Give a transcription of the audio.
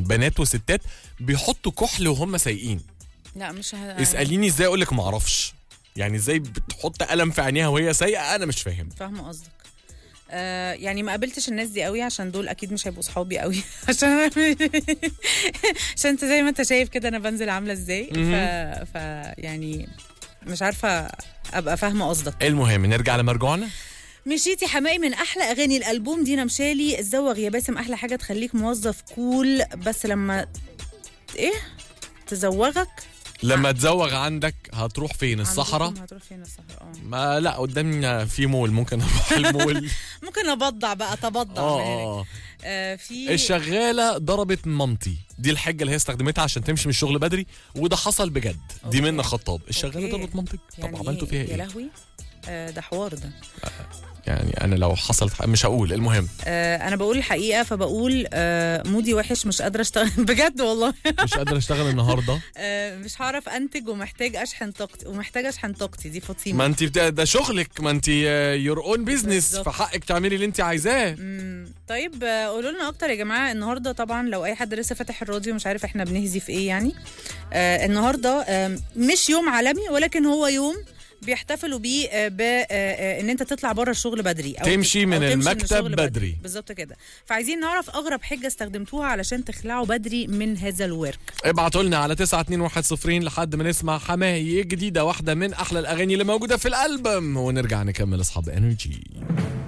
بنات وستات بيحطوا كحل وهم سايقين لا مش ه... اساليني ازاي اقول لك ما اعرفش يعني ازاي بتحط قلم في عينيها وهي سايقه انا مش فاهم فاهمه قصدك آه يعني ما قابلتش الناس دي قوي عشان دول اكيد مش هيبقوا صحابي قوي عشان عشان انت زي ما انت شايف كده انا بنزل عامله ازاي ف... ف يعني مش عارفه ابقى فاهمه قصدك المهم نرجع لمرجوعنا مشيتي حمائي من احلى اغاني الالبوم دينا مشالي الزوغ يا باسم احلى حاجه تخليك موظف كول بس لما ايه تزوغك لما تزوغ عندك هتروح فين الصحراء عندكم هتروح فين الصحراء اه ما لا قدامنا في مول ممكن اروح المول ممكن ابضع بقى اتبضع اه من هناك. اه آه في الشغاله ضربت مامتي دي الحجه اللي هي استخدمتها عشان تمشي من الشغل بدري وده حصل بجد دي أوكي. منى خطاب الشغاله أوكي. ضربت مامتك طب يعني عملتوا فيها يا ايه لهوي آه ده حوار ده يعني انا لو حصلت مش هقول المهم آه انا بقول الحقيقه فبقول آه مودي وحش مش قادره اشتغل بجد والله مش قادر اشتغل النهارده آه مش هعرف انتج ومحتاج اشحن طاقتي ومحتاج اشحن طاقتي دي فاطمه ما انت بتا... ده شغلك ما انت يور اون بيزنس بالظبط. فحقك تعملي اللي انت عايزاه مم، طيب آه، قولوا لنا اكتر يا جماعه النهارده طبعا لو اي حد لسه فاتح الراديو مش عارف احنا بنهزي في ايه يعني آه النهارده آه مش يوم عالمي ولكن هو يوم بيحتفلوا بيه آه، ب آه، آه، ان انت تطلع بره الشغل بدري او تمشي أو من تمشي المكتب الشغل بدري. بالظبط كده فعايزين نعرف اغرب حجه استخدمتوها علشان تخلعوا بدري من هذا الورك ابعتوا لنا على 921 لحد ما نسمع حماية جديدة واحدة من أحلى الأغاني اللي موجودة في الألبوم ونرجع نكمل أصحاب انرجي